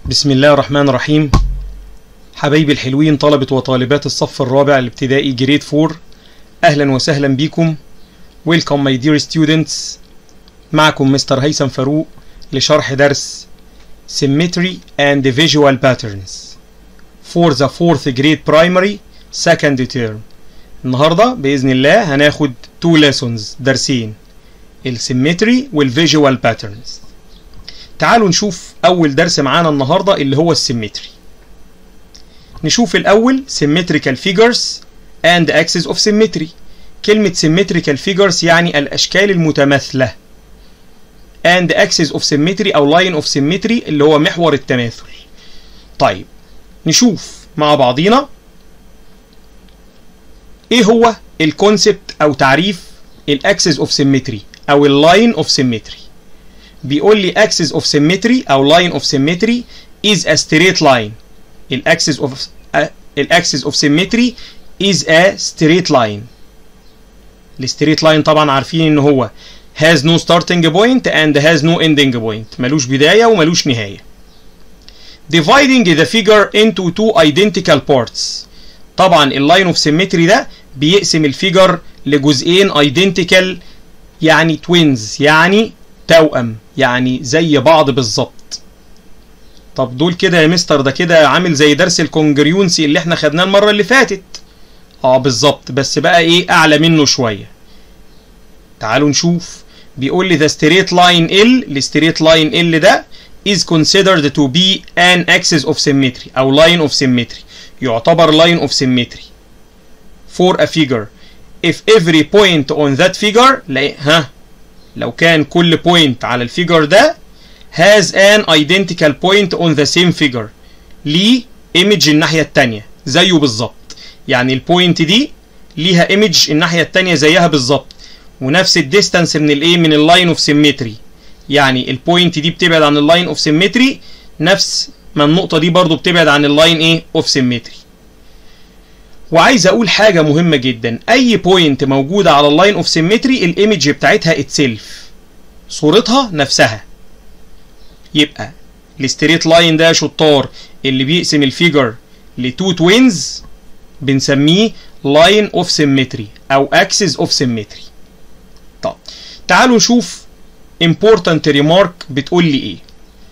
بسم الله الرحمن الرحيم حبايبي الحلوين طلبة وطالبات الصف الرابع الابتدائي جريد 4 أهلا وسهلا بكم Welcome my dear students معكم مستر هيثم فاروق لشرح درس Symmetry and Visual Patterns for the fourth grade primary second term النهاردة بإذن الله هناخد two lessons درسين السيمتري والفيجوال باترنز تعالوا نشوف أول درس معانا النهاردة اللي هو السيمتري نشوف الأول symmetrical figures and axis of symmetry كلمة symmetrical figures يعني الأشكال المتماثلة and axis of symmetry أو line of symmetry اللي هو محور التماثل طيب نشوف مع بعضينا ايه هو الكونسبت او تعريف الاكسس اوف سيمتري او اللاين اوف سيمتري بيقول لي axis of symmetry او line of symmetry is a straight line الاكسس اوف الاكسس اوف symmetry is a straight line الستريت لاين طبعا عارفين ان هو has no starting point and has no ending point ملوش بداية وملوش نهاية dividing the figure into two identical parts طبعا اللاين اوف سيمتري ده بيقسم الفيجر لجزئين identical يعني توينز يعني توأم يعني زي بعض بالظبط طب دول كده يا مستر ده كده عامل زي درس الكونجريونسي اللي احنا خدناه المره اللي فاتت اه بالظبط بس بقى ايه اعلى منه شويه تعالوا نشوف بيقول لي the straight line L الستريت لاين L ده is considered to be an axis of symmetry او line of symmetry يعتبر line of symmetry for a figure if every point on that figure لا ها لو كان كل point على الفيجر ده has an identical point on the same figure ليه image الناحية التانية زيه بالظبط يعني البوينت دي ليها image الناحية التانية زيها بالظبط ونفس الديستانس من الايه من اللاين اوف سيمتري يعني البوينت دي بتبعد عن اللاين اوف سيمتري نفس ما النقطة دي برضو بتبعد عن اللاين ايه اوف سيمتري وعايز اقول حاجة مهمة جدا اي بوينت موجودة على اللاين اوف سيمتري الايمج بتاعتها اتسيلف صورتها نفسها يبقى الستريت لاين ده يا شطار اللي بيقسم الفيجر لتو توينز بنسميه لاين اوف سيمتري او اكسس اوف سيمتري طب تعالوا نشوف important remark بتقول لي ايه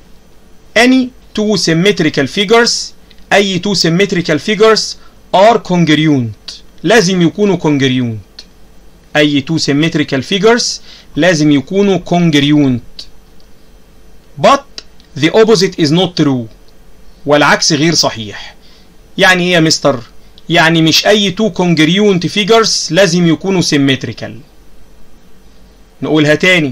any two symmetrical figures اي two symmetrical figures are congruent لازم يكونوا congruent اي two symmetrical figures لازم يكونوا congruent but the opposite is not true والعكس غير صحيح يعني ايه يا مستر يعني مش اي two congruent figures لازم يكونوا symmetrical نقولها تاني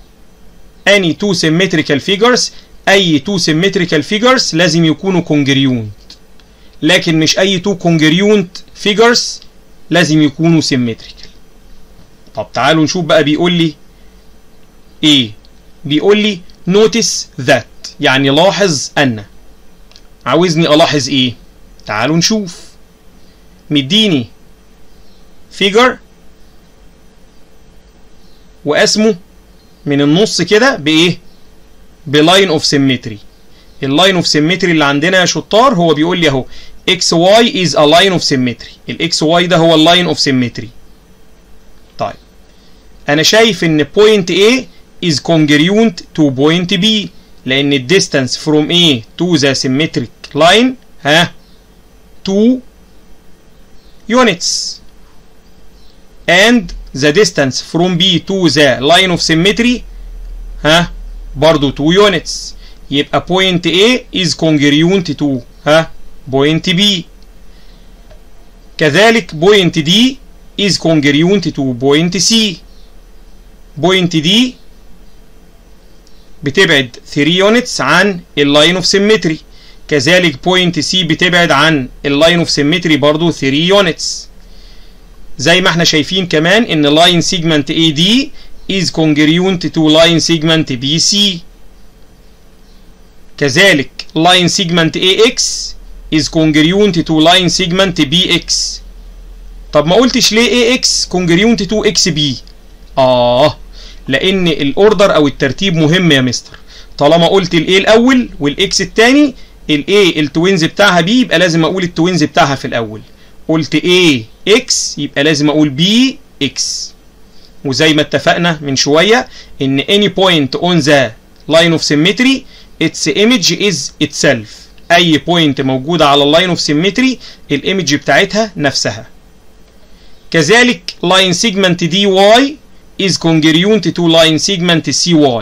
any two symmetrical figures اي two symmetrical figures لازم يكونوا congruent لكن مش اي two congruent figures لازم يكونوا symmetrical طب تعالوا نشوف بقى بيقول لي ايه بيقول لي notice that يعني لاحظ ان عاوزني الاحظ ايه تعالوا نشوف مديني figure واسمه من النص كده بايه بلاين اوف سيمتري اللاين اوف سيمتري اللي عندنا يا شطار هو بيقول لي اهو اكس واي از ا لاين اوف سيمتري الاكس واي ده هو اللاين اوف سيمتري طيب انا شايف ان بوينت A is congruent to point B لان الديستانس from A to the symmetric line ها 2 units and the distance from B to the line of symmetry ها برضو 2 units يبقى point A is congruent to ها point B كذلك point D is congruent to point C point D بتبعد 3 units عن اللاين اوف سيمتري كذلك بوينت سي بتبعد عن اللاين اوف سيمتري برضو 3 يونتس زي ما احنا شايفين كمان ان لاين سيجمنت اي دي is congruent to line segment BC كذلك line segment AX is congruent to line segment BX طب ما قلتش ليه AX congruent to XB اه لان الاوردر او الترتيب مهم يا مستر طالما قلت الايه الاول والاكس الثاني الاي التوينز بتاعها بي يبقى لازم اقول التوينز بتاعها في الاول قلت A X يبقى لازم اقول B X وزي ما اتفقنا من شوية ان any point on the line of symmetry its image is itself اي point موجودة على اللاين of symmetry الايمج بتاعتها نفسها كذلك line segment DY is congruent to line segment CY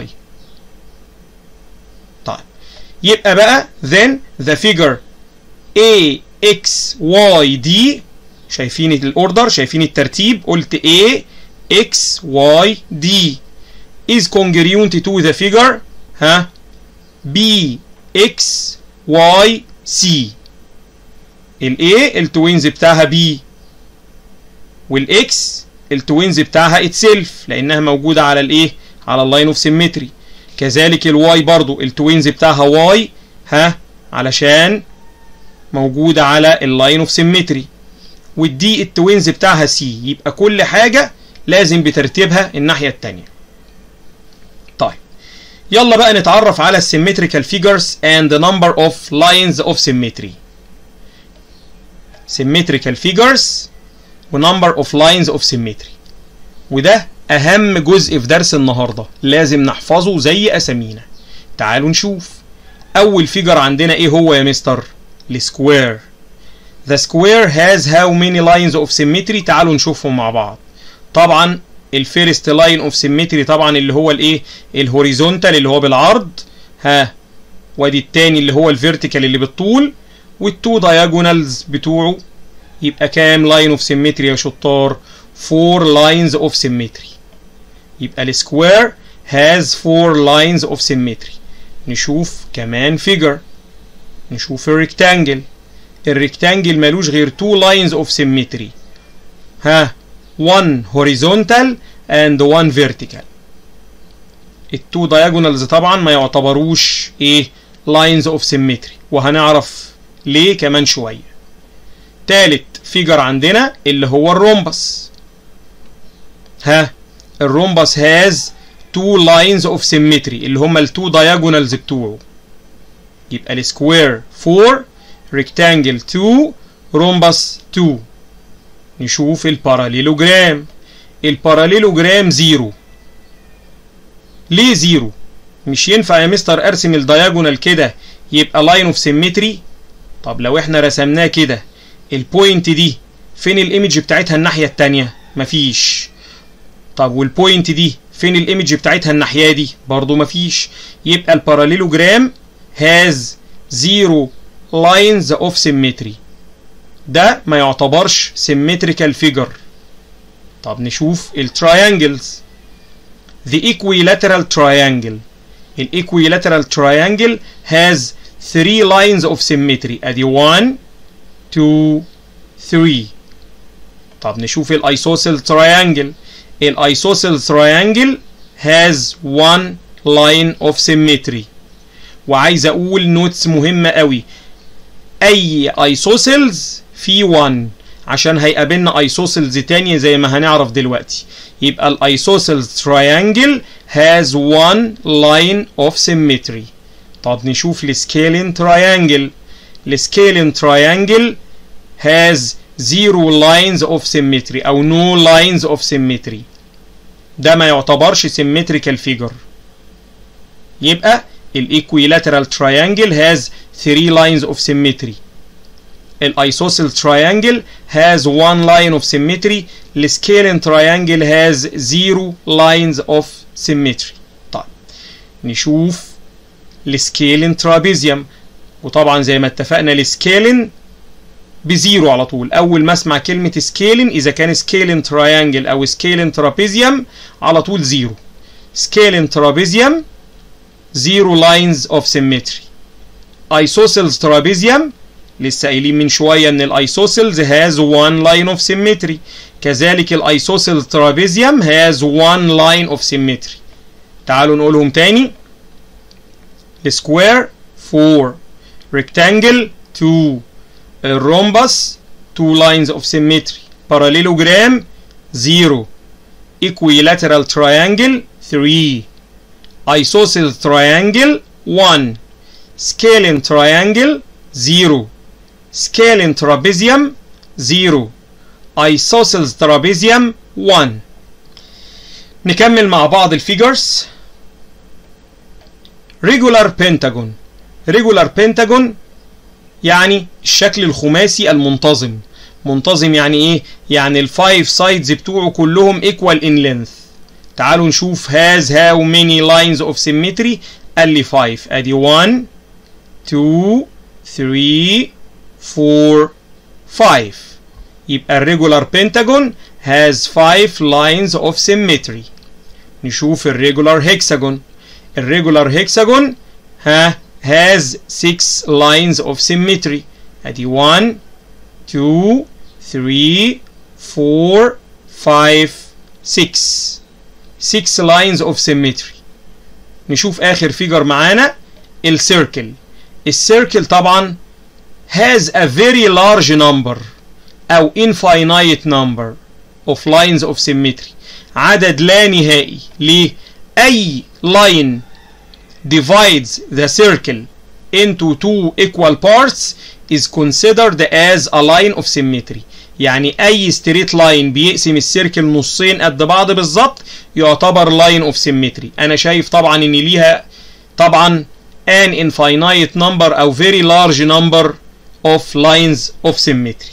طيب يبقى بقى then the figure A X Y D شايفين الاوردر شايفين الترتيب قلت A X Y D is congruent to the figure ها B X Y C ال A التوينز بتاعها B وال X التوينز بتاعها itself لانها موجوده على الايه على اللاين اوف سيمتري كذلك الواي برضو التوينز بتاعها واي ها علشان موجوده على اللاين اوف سيمتري والدي التوينز بتاعها سي يبقى كل حاجه لازم بترتيبها الناحيه الثانيه طيب يلا بقى نتعرف على السيمتريكال فيجرز and the number of lines of symmetry symmetrical figures ونمبر اوف لاينز اوف سيمتري وده اهم جزء في درس النهارده لازم نحفظه زي اسامينا تعالوا نشوف اول فيجر عندنا ايه هو يا مستر السكوير The square has how many lines of symmetry تعالوا نشوفهم مع بعض طبعا الفيرست لاين اوف سيمتري طبعا اللي هو الايه الهوريزونتال اللي هو بالعرض ها وادي التاني اللي هو الفيرتيكال اللي بالطول والتو دايجونالز بتوعه يبقى كام لاين اوف سيمتري يا شطار 4 لاينز اوف سيمتري يبقى السكوير has 4 lines of symmetry نشوف كمان figure نشوف الريكتانجل الريكتانجل ملوش غير 2 lines of symmetry ها 1 horizontal and 1 vertical التو diagonals طبعا ما يعتبروش ايه lines of symmetry وهنعرف ليه كمان شويه تالت فيجر عندنا اللي هو الرومبس ها الرومبس هاز تو لاينز اوف سيمتري اللي هما التو دايجونالز بتوعه يبقى السكوير 4 ريكتانجل 2 رومبس 2 نشوف الباراليلوجرام الباراليلوجرام زيرو ليه زيرو مش ينفع يا مستر ارسم الدايجونال كده يبقى لاين اوف سيمتري طب لو احنا رسمناه كده البوينت دي فين الايمج بتاعتها الناحيه التانية مفيش طب والبوينت دي فين الايمج بتاعتها الناحيه دي برضو مفيش يبقى الباراليلوجرام هاز زيرو لاينز اوف سيمتري ده ما يعتبرش سيمتريكال فيجر طب نشوف التراينجلز The equilateral triangle الايكويلاترال triangle has three lines of symmetry ادي 1 2 3 طب نشوف الايسوسيل تراينجل الايسوسيل تراينجل has one line of symmetry وعايز اقول نوتس مهمه قوي اي ايسوسيلز في 1 عشان هيقابلنا ايسوسيلز تانية زي ما هنعرف دلوقتي يبقى الايسوسيلز تراينجل has one line of symmetry طب نشوف السكيلين تراينجل السكيلين تراينجل has zero lines of symmetry او no lines of symmetry ده ما يعتبرش symmetrical figure يبقى الايكويلاترال triangle has three lines of symmetry الايسوسيل triangle has one line of symmetry السكيلين triangle has zero lines of symmetry طيب نشوف السكيلين ترابيزيوم وطبعا زي ما اتفقنا السكيلين بزيرو على طول اول ما اسمع كلمه سكيلين اذا كان سكيلين تراينجل او سكيلين ترابيزيوم على طول زيرو سكيلين ترابيزيوم زيرو لاينز اوف سيمتري ايسوسيلز ترابيزيوم لسه قايلين من شويه ان الايسوسيلز هاز وان لاين اوف سيمتري كذلك الايسوسيلز ترابيزيوم هاز وان لاين اوف سيمتري تعالوا نقولهم تاني سكوير 4 rectangle 2 الرومبس two lines of symmetry parallelogram 0 equilateral triangle 3 isosceles triangle 1 scalene triangle 0 scalene trapezium 0 isosceles trapezium 1 نكمل مع بعض الفيجرز regular pentagon regular pentagon يعني الشكل الخماسي المنتظم منتظم يعني ايه يعني الفايف سايدز بتوعه كلهم equal in length تعالوا نشوف has how many lines of symmetry قال لي 5 ادي 1 2 3 4 5 يبقى الريجولار pentagon has 5 lines of symmetry نشوف الريجولار hexagon الريجولار hexagon ها has 6 lines of symmetry ادي 1 2 3 4 5 6 6 lines of symmetry نشوف اخر فيجر معانا السيركل السيركل طبعا has a very large number او infinite number of lines of symmetry عدد لا نهائي ليه اي line divides the circle into two equal parts is considered as a line of symmetry يعني اي ستريت لاين بيقسم السيركل نصين قد بعض بالظبط يعتبر لاين اوف سيمتري انا شايف طبعا ان ليها طبعا an infinite number او very large number of lines of symmetry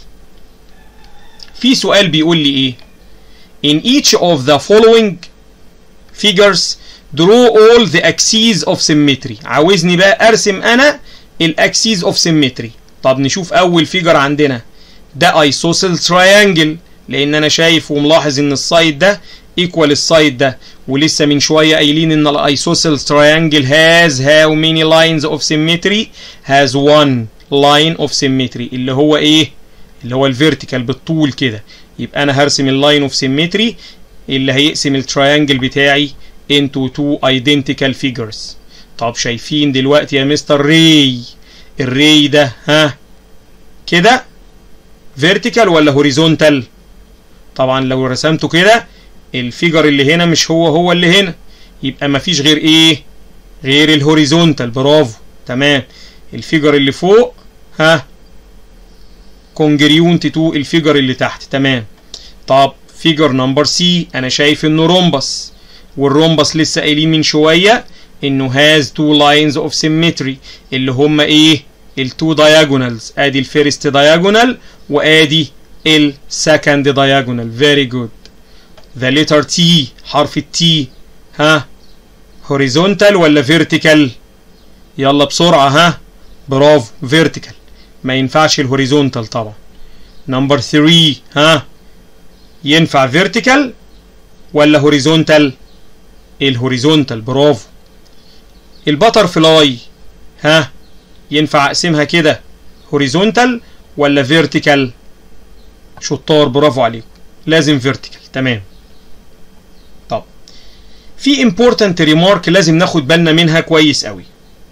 في سؤال بيقول لي ايه in each of the following figures draw all the axes of symmetry عاوزني بقى ارسم انا الاكسيز اوف سيمتري طب نشوف اول فيجر عندنا ده ايسوسيل تراينجل لان انا شايف وملاحظ ان السايد ده ايكوال السايد ده ولسه من شويه قايلين ان الايسوسيل تراينجل has how many lines of symmetry has one line of symmetry اللي هو ايه اللي هو الفيرتيكال بالطول كده يبقى انا هرسم اللاين اوف سيمتري اللي هيقسم التراينجل بتاعي into two identical figures طب شايفين دلوقتي يا مستر ري الري ده ها كده فيرتيكال ولا هوريزونتال طبعا لو رسمته كده الفيجر اللي هنا مش هو هو اللي هنا يبقى مفيش غير ايه غير الهوريزونتال برافو تمام الفيجر اللي فوق ها كونجريونت تو الفيجر اللي تحت تمام طب فيجر نمبر سي انا شايف انه رومبس والرومبس لسه قايلين من شويه انه has two lines of symmetry اللي هما ايه التو diagonals ادي الفيرست diagonal وادي السكند diagonal very good the letter T حرف التي ها horizontal ولا vertical يلا بسرعة ها برافو vertical ما ينفعش الهوريزونتال طبعا نمبر 3 ها ينفع vertical ولا هوريزونتال الهوريزونتال برافو البتر فلاي ها ينفع اقسمها كده هوريزونتال ولا فيرتيكال شطار برافو عليكم لازم فيرتيكال تمام طب في important ريمارك لازم ناخد بالنا منها كويس قوي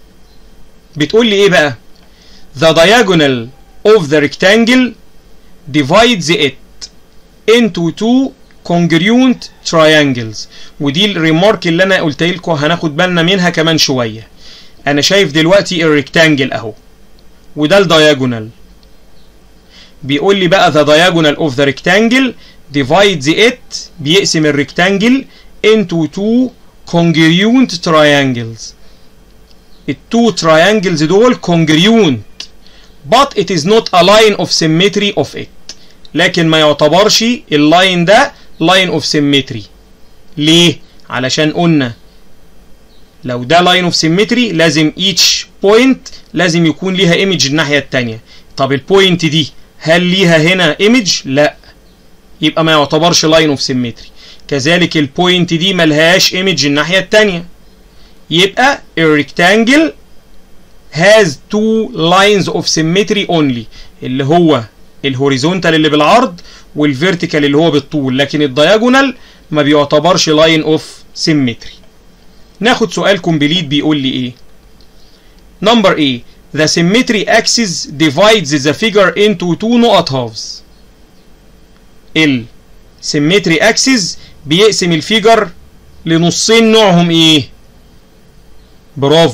بتقول لي ايه بقى the diagonal of the rectangle divides it into two congruent triangles ودي الريمارك اللي انا قلت لكم هناخد بالنا منها كمان شويه انا شايف دلوقتي الريكتانجل اهو وده الدياجونال بيقول لي بقى the diagonal of the rectangle divides it بيقسم الريكتانجل into two congruent triangles التو triangles دول congruent but it is not a line of symmetry of it لكن ما يعتبرش اللاين ده line of symmetry ليه؟ علشان قلنا لو ده لاين اوف سيمتري لازم each بوينت لازم يكون ليها ايمج الناحيه الثانيه طب البوينت دي هل ليها هنا ايمج لا يبقى ما يعتبرش لاين اوف سيمتري كذلك البوينت دي ملهاش ايمج الناحيه الثانيه يبقى الريكتانجل has two lines of symmetry only اللي هو الهوريزونتال اللي بالعرض والفيرتيكال اللي هو بالطول لكن الدياجونال ما بيعتبرش لاين اوف سيمتري ناخد سؤال كومبليت بيقول لي ايه نمبر ايه the symmetry axis divides the figure into two نقط halves ال symmetry axis بيقسم الفيجر لنصين نوعهم ايه برافو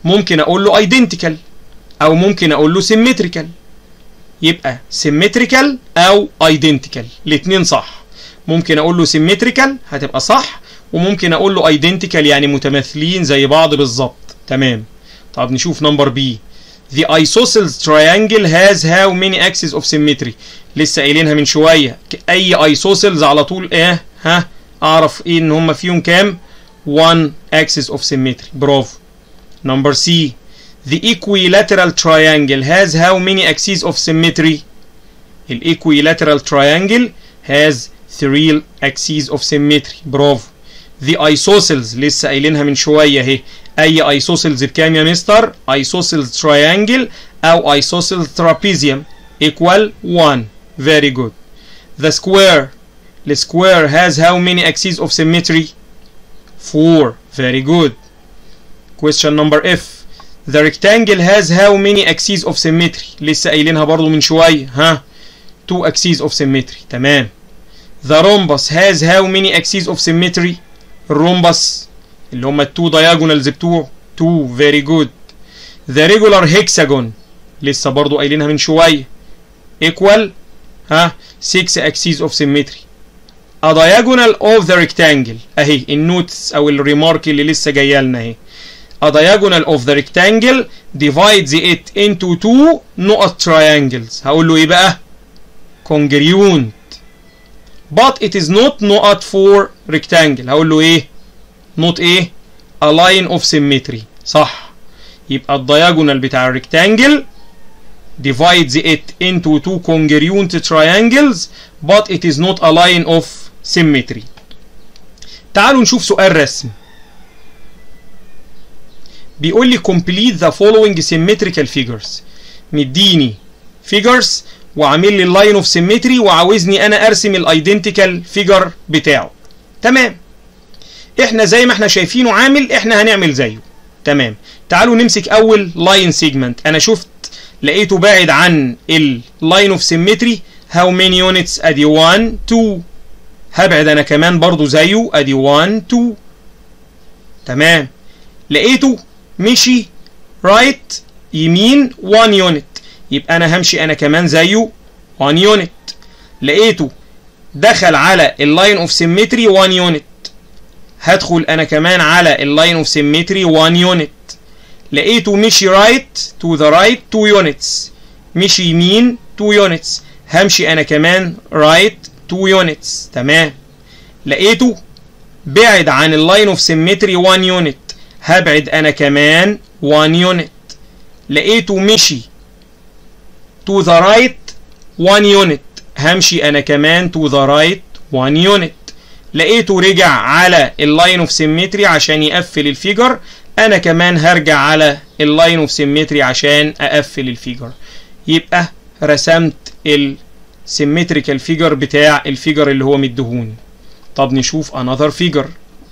ممكن اقول له identical او ممكن اقول له symmetrical يبقى symmetrical او identical الاتنين صح ممكن اقول له symmetrical هتبقى صح وممكن اقول له identical يعني متماثلين زي بعض بالظبط تمام طب نشوف نمبر بي The isosceles triangle has how many axes of symmetry لسه قايلينها من شويه اي isosceles على طول ايه ها اعرف ايه ان هم فيهم كام 1 axis of symmetry برافو نمبر سي The equilateral triangle has how many axes of symmetry ال equilateral triangle has 3 axes of symmetry برافو The isosceles لسه قايلينها من شويه اهي اي isosceles بكام يا مستر isosceles triangle او isosceles trapezium equal 1 very good the square the square has how many axes of symmetry 4 very good question number F the rectangle has how many axes of symmetry لسه قايلينها برضو من شويه ها 2 axes of symmetry تمام the rhombus has how many axes of symmetry الرومبس اللي هم التو diagonals بتوعه 2 very good the regular hexagon لسه برضو قايلينها من شويه equal ها 6 axes of symmetry a diagonal of the rectangle اهي النوتس او الريمارك اللي لسه جايه لنا اهي a diagonal of the rectangle divides it into two نقط triangles هقول له ايه بقى congruent but it is not نقط for rectangle هقول له ايه not ايه a line of symmetry صح يبقى الدياجونال بتاع الريكتانجل divides it into two congruent triangles but it is not a line of symmetry تعالوا نشوف سؤال رسم بيقول لي complete the following symmetrical figures مديني figures وعامل لي اللاين اوف سيمتري وعاوزني انا ارسم الايدنتيكال فيجر بتاعه تمام احنا زي ما احنا شايفينه عامل احنا هنعمل زيه تمام تعالوا نمسك اول لاين سيجمنت انا شفت لقيته باعد عن اللاين اوف سيمتري هاو ماني يونتس ادي 1 2 هبعد انا كمان برضو زيه ادي 1 2 تمام لقيته مشي رايت right, يمين 1 يونت يبقى انا همشي انا كمان زيه 1 يونت لقيته دخل على اللاين اوف سيمتري 1 يونت هدخل انا كمان على اللاين اوف سيمتري 1 يونت لقيته مشي رايت تو ذا رايت 2 يونتس مشي يمين 2 يونتس همشي انا كمان رايت 2 يونتس تمام لقيته بعد عن اللاين اوف سيمتري 1 يونت هبعد انا كمان 1 يونت لقيته مشي to the right 1 unit همشي انا كمان to the right 1 unit لقيته رجع على اللاين اوف سيمتري عشان يقفل الفيجر انا كمان هرجع على اللاين اوف سيمتري عشان اقفل الفيجر يبقى رسمت السيمتريكال فيجر بتاع الفيجر اللي هو مديهوني طب نشوف another figure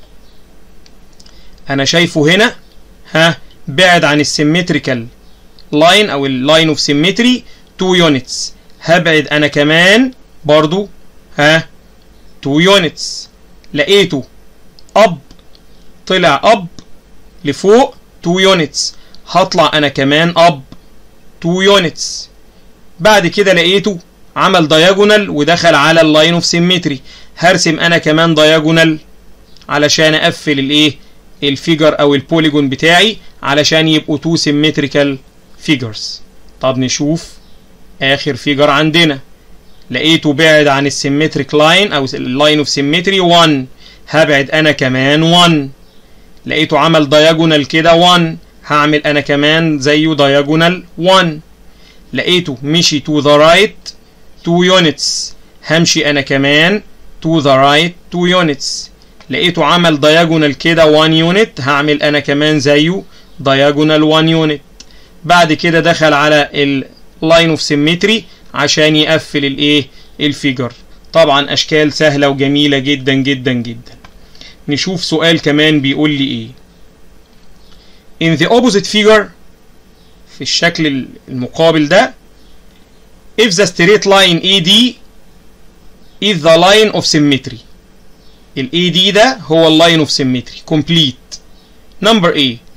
انا شايفه هنا ها بعد عن السيمتريكال لاين او اللاين اوف سيمتري 2 يونتس هبعد انا كمان برضو ها 2 يونتس لقيته اب طلع اب لفوق 2 يونتس هطلع انا كمان اب 2 يونتس بعد كده لقيته عمل دايجونال ودخل على اللاين اوف سيمتري هرسم انا كمان دايجونال علشان اقفل الايه الفيجر او البوليجون بتاعي علشان يبقوا تو سيمتريكال فيجرز طب نشوف اخر فيجر عندنا لقيته بعد عن السيمتريك لاين او اللاين اوف سيمتري 1 هبعد انا كمان 1 لقيته عمل دايجونال كده 1 هعمل انا كمان زيه دايجونال 1 لقيته مشي تو ذا رايت 2 يونتس همشي انا كمان تو ذا رايت 2 يونتس لقيته عمل دايجونال كده 1 يونت هعمل انا كمان زيه دايجونال 1 يونت بعد كده دخل على اللاين اوف سيمتري عشان يقفل الايه الفيجر طبعا اشكال سهله وجميله جدا جدا جدا نشوف سؤال كمان بيقول لي ايه in the opposite figure في الشكل المقابل ده if the straight line AD is the line of symmetry ال AD ده هو اللاين of symmetry complete number A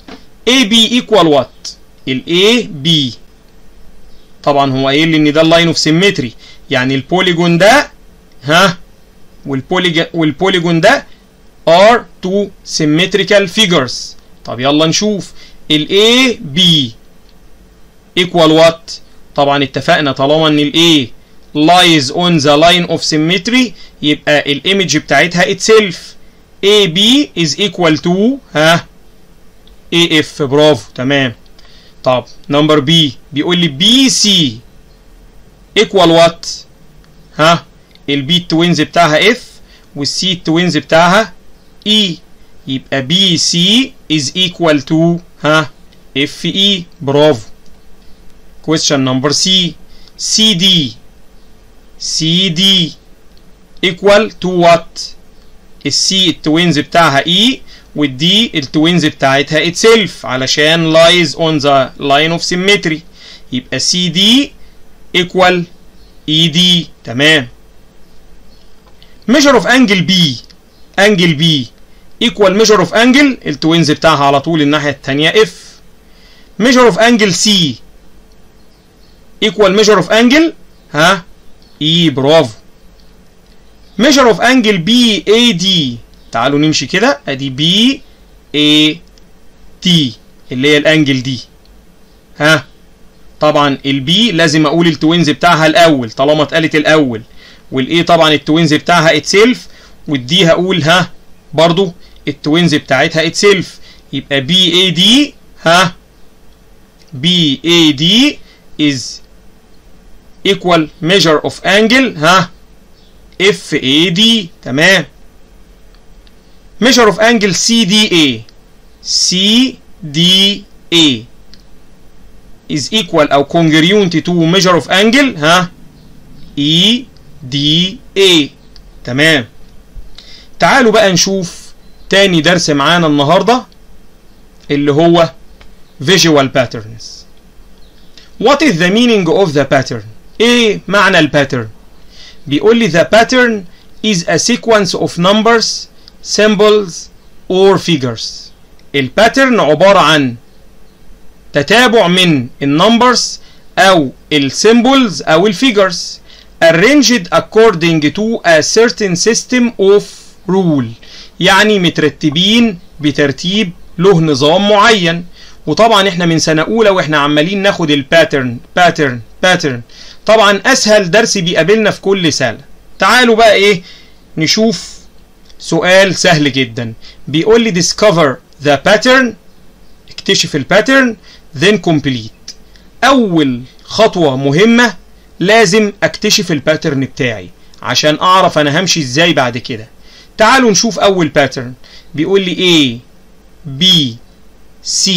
AB equal what ال AB طبعا هو قايل لي ان ده اللاين اوف سيمتري يعني البوليجون ده ها والبوليجون والبوليجون ده are two symmetrical figures طب يلا نشوف ال A B equal what طبعا اتفقنا طالما ان ال A lies on the line of symmetry يبقى الايمج بتاعتها itself AB is equal to ها AF برافو تمام طب نمبر بي بيقول لي بي سي equal what ها البي التوينز بتاعها اف والسي التوينز بتاعها اي يبقى بي سي is equal to ها اف اي برافو question number C CD CD equal to what السي التوينز بتاعها اي والدي التوينز بتاعتها itself علشان lies on the line of symmetry يبقى CD equal ED تمام measure of angle B angle B equal measure of angle التوينز بتاعها على طول الناحية التانية F measure of angle C equal measure of angle ها E برافو measure of angle BAD تعالوا نمشي كده ادي بي اي تي اللي هي الانجل دي ها طبعا البي لازم اقول التوينز بتاعها الاول طالما اتقالت الاول والاي طبعا التوينز بتاعها اتسيلف والدي هقول ها برضو التوينز بتاعتها اتسيلف يبقى بي اي دي ها بي اي دي is equal measure of angle ها اف اي دي تمام measure of angle CDA CDA is equal أو congruent to measure of angle ها EDA تمام تعالوا بقى نشوف تاني درس معانا النهاردة اللي هو visual patterns What is the meaning of the pattern؟ ايه معنى الباترن؟ بيقول لي the pattern is a sequence of numbers symbols or figures الباترن عبارة عن تتابع من النمبرز أو السيمبلز أو الفيجرز arranged according to a certain system of rule يعني مترتبين بترتيب له نظام معين وطبعا احنا من سنة أولى واحنا عمالين ناخد الباترن باترن باترن طبعا أسهل درس بيقابلنا في كل سنة تعالوا بقى ايه نشوف سؤال سهل جدا بيقول لي discover the pattern اكتشف الباترن then complete اول خطوة مهمة لازم اكتشف الباترن بتاعي عشان اعرف انا همشي ازاي بعد كده تعالوا نشوف اول باترن بيقول لي A B C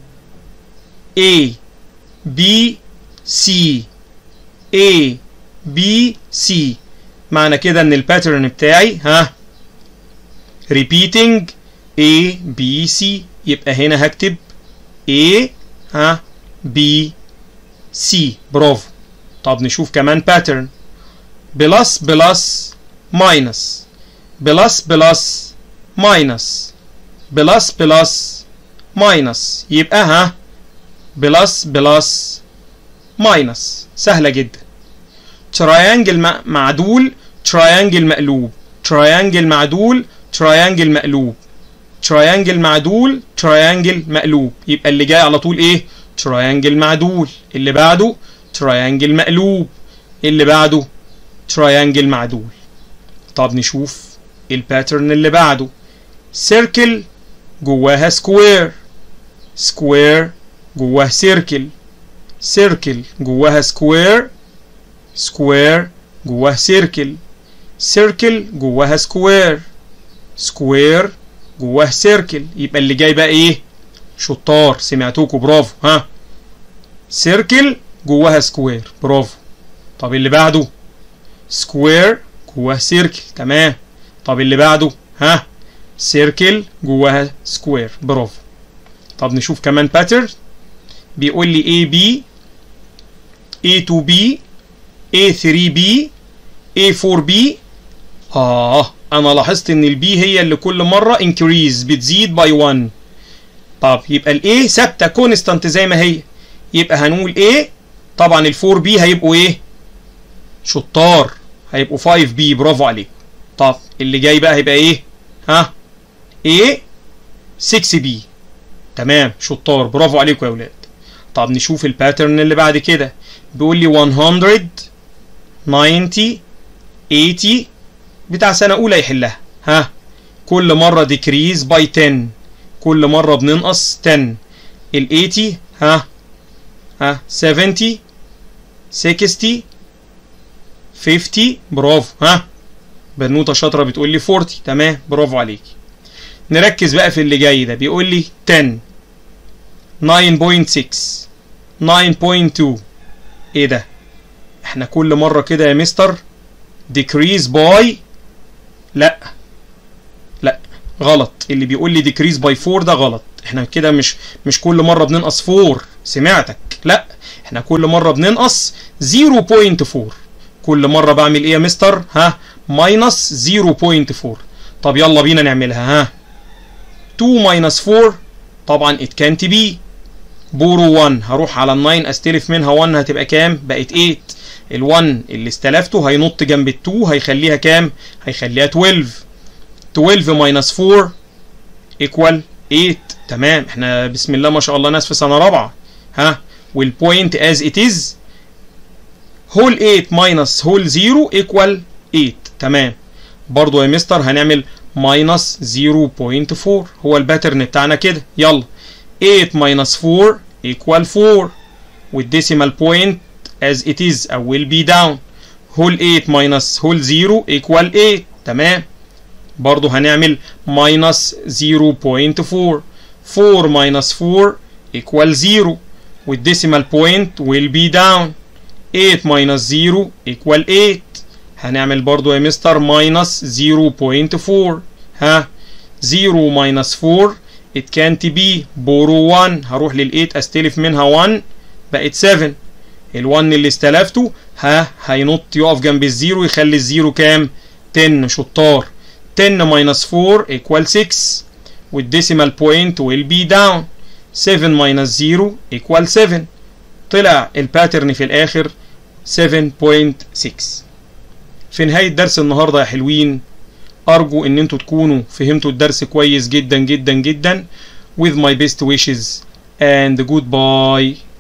A B C A B C معنى كده ان الباترن بتاعي ها repeating A B C يبقى هنا هكتب A ها B C برافو طب نشوف كمان pattern بلس بلس ماينس بلس بلس ماينس بلس بلس ماينس يبقى ها بلس بلس ماينس سهلة جدا تراينجل معدول تراينجل مقلوب تراينجل معدول تراينجل مقلوب تراينجل معدول تراينجل مقلوب يبقى اللي جاي على طول ايه تراينجل معدول اللي بعده تراينجل مقلوب اللي بعده تراينجل معدول طب نشوف الباترن اللي بعده سيركل جواها سكوير سكوير جواه سيركل سيركل جواها سكوير سكوير جواه سيركل سيركل جواها سكوير سكوير جواه سيركل يبقى اللي جاي بقى ايه شطار سمعتوكوا برافو ها سيركل جواها سكوير برافو طب اللي بعده سكوير جواه سيركل تمام طب اللي بعده ها سيركل جواها سكوير برافو طب نشوف كمان باترن بيقول لي A B A 2 B A 3 B A 4 B اه انا لاحظت ان البي هي اللي كل مره increase بتزيد by 1 طب يبقى الاي ثابته كونستانت زي ما هي يبقى هنقول ايه طبعا الفور بي هيبقوا ايه شطار هيبقوا 5 بي برافو عليكم طب اللي جاي بقى هيبقى ايه ها ايه 6 بي تمام شطار برافو عليكم يا ولاد طب نشوف الباترن اللي بعد كده بيقول لي 100 90 80 بتاع سنة أولى يحلها ها كل مرة ديكريز باي 10 كل مرة بننقص 10 ال 80 ها ها 70 60 50 برافو ها بنوته شاطره بتقول لي 40 تمام برافو عليكي نركز بقى في اللي جاي ده بيقول لي 10 9.6 9.2 ايه ده احنا كل مره كده يا مستر decrease by لا لا غلط اللي بيقول لي decrease by 4 ده غلط احنا كده مش مش كل مره بننقص 4 سمعتك لا احنا كل مره بننقص 0.4 كل مره بعمل ايه يا مستر ها ماينس 0.4 طب يلا بينا نعملها ها 2 ماينس 4 طبعا it can't be بورو 1 هروح على ال 9 استلف منها 1 هتبقى كام بقت 8 ال 1 اللي استلفته هينط جنب ال 2 هيخليها كام هيخليها 12 12 ماينس 4 ايكوال 8 تمام احنا بسم الله ما شاء الله ناس في سنه رابعه ها والبوينت از ات از هول 8 ماينس هول 0 ايكوال 8 تمام برضو يا مستر هنعمل ماينس 0.4 هو الباترن بتاعنا كده يلا 8 ماينس 4 equal 4 والديسيمال بوينت as it is او will be down whole 8 minus whole 0 equal 8 تمام برضو هنعمل minus 0.4 4 minus 4 equal 0 والديسيمال بوينت will be down 8 minus 0 equal 8 هنعمل برضو يا مستر minus 0.4 ها 0 minus 4 it can't be borrow 1 هروح لل 8 استلف منها 1 بقت 7 ال 1 اللي استلفته ها هينط يقف جنب الزيرو يخلي الزيرو كام 10 شطار 10 minus 4 equal 6 والديسيمال بوينت will be down 7 minus 0 equal 7 طلع الباترن في الاخر 7.6 في نهاية درس النهاردة يا حلوين أرجو إن أنتوا تكونوا فهمتوا الدرس كويس جدا جدا جدا with my best wishes and goodbye